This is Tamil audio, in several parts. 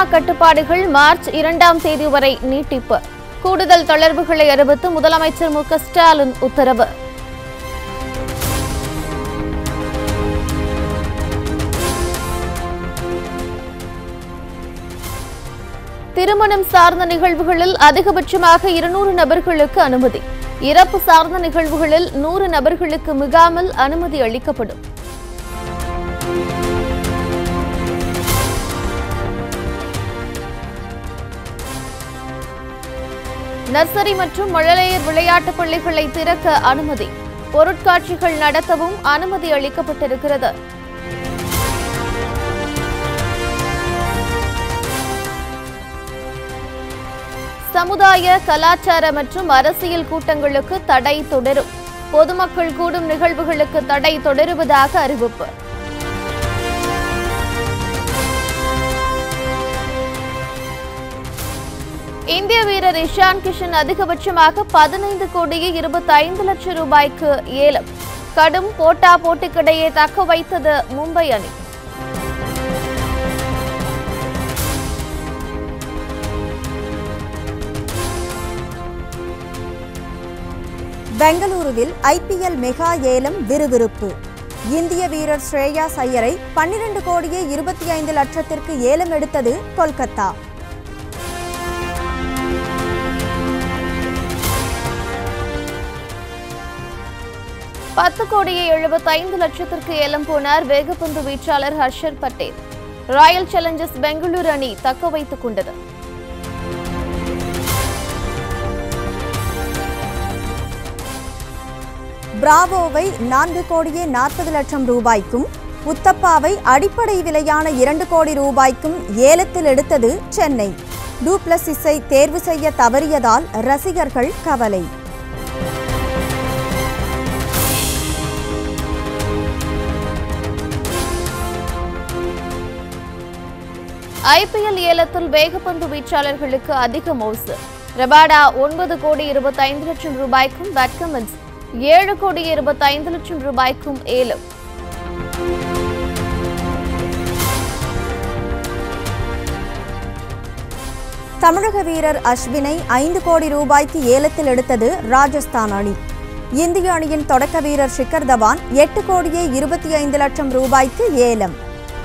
கட்டுப்பாடுகள் மார்ச் இரண்டாம் தேதி வரை நீட்டிப்பு கூடுதல் தளர்வுகளை அறிவித்து முதலமைச்சர் மு க ஸ்டாலின் உத்தரவு திருமணம் சார்ந்த நிகழ்வுகளில் அதிகபட்சமாக இருநூறு நபர்களுக்கு அனுமதி இறப்பு சார்ந்த நிகழ்வுகளில் நூறு நபர்களுக்கு மிகாமல் அனுமதி அளிக்கப்படும் நர்சரி மற்றும் மழலையர் விளையாட்டுப் பள்ளிகளை திறக்க அனுமதி பொருட்காட்சிகள் நடத்தவும் அனுமதி அளிக்கப்பட்டிருக்கிறது சமுதாய கலாச்சார மற்றும் அரசியல் கூட்டங்களுக்கு தடை தொடரும் பொதுமக்கள் கூடும் நிகழ்வுகளுக்கு தடை தொடருவதாக அறிவிப்பு இந்திய வீரர் இஷான் கிஷன் அதிகபட்சமாக பதினைந்து கோடியே இருபத்தி ஐந்து லட்சம் ரூபாய்க்கு ஏலம் கடும் போட்டா போட்டிக்கிடையே தக்க வைத்தது மும்பை அணி பெங்களூருவில் ஐபிஎல் மெகா ஏலம் விறுவிறுப்பு இந்திய வீரர் ஸ்ரேயாஸ் ஐயரை பன்னிரண்டு கோடியே இருபத்தி ஐந்து லட்சத்திற்கு ஏலம் எடுத்தது கொல்கத்தா பத்து கோடியே எழுபத்தைந்து லட்சத்திற்கு ஏலம் போனார் வேகப்பந்து வீச்சாளர் ஹர்ஷர் பட்டேல் ராயல் சேலஞ்சர்ஸ் பெங்களூரு அணி தக்க வைத்துக் கொண்டது பிராவோவை நான்கு கோடியே நாற்பது லட்சம் ரூபாய்க்கும் உத்தப்பாவை அடிப்படை விலையான இரண்டு கோடி ரூபாய்க்கும் ஏலத்தில் எடுத்தது சென்னை டூப்ளசிஸை தேர்வு செய்ய தவறியதால் ரசிகர்கள் கவலை ஐபிஎல் ஏலத்தில் வேகப்பந்து வீச்சாளர்களுக்கு அதிக மோசு ரபாடா ஒன்பது கோடி இருபத்தைந்து லட்சம் ரூபாய்க்கும் பேட்கமன்ஸ் ஏழு கோடி இருபத்தைந்து லட்சம் ரூபாய்க்கும் ஏலம் தமிழக வீரர் அஸ்வினை ஐந்து கோடி ரூபாய்க்கு ஏலத்தில் எடுத்தது ராஜஸ்தான் அணி இந்திய அணியின் தொடக்க வீரர் ஷிகர் தவான் எட்டு கோடியே இருபத்தி ஐந்து லட்சம் ரூபாய்க்கு ஏலம்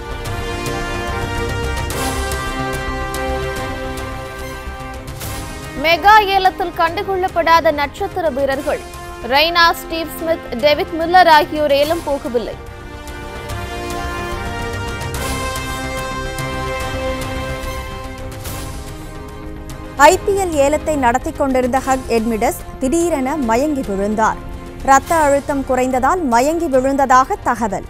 மெகா ஏலத்தில் கண்டுகொள்ளப்படாத நட்சத்திர வீரர்கள் Raina Steve Smith David Miller ஆகியோர் ஏலம் போகவில்லை ஐபிஎல் ஏலத்தை நடத்தி கொண்டிருந்த ஹக் எட்மிடஸ் திடீரென மயங்கி விழுந்தார் இரத்த அழுத்தம் குறைந்ததால் மயங்கி விழுந்ததாக தகவல்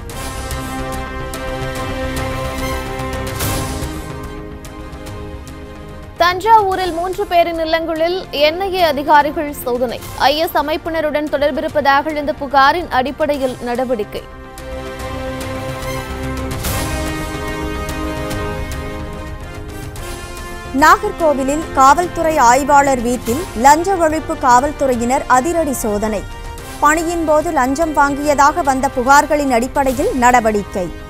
தஞ்சாவூரில் மூன்று பேரின் இல்லங்களில் என்ஐஏ அதிகாரிகள் சோதனை ஐஎஸ் அமைப்பினருடன் தொடர்பிருப்பதாக எழுந்த புகாரின் அடிப்படையில் நடவடிக்கை நாகர்கோவிலில் காவல்துறை ஆய்வாளர் வீட்டில் லஞ்ச ஒழிப்பு காவல்துறையினர் அதிரடி சோதனை பணியின் போது லஞ்சம் வாங்கியதாக வந்த புகார்களின் அடிப்படையில் நடவடிக்கை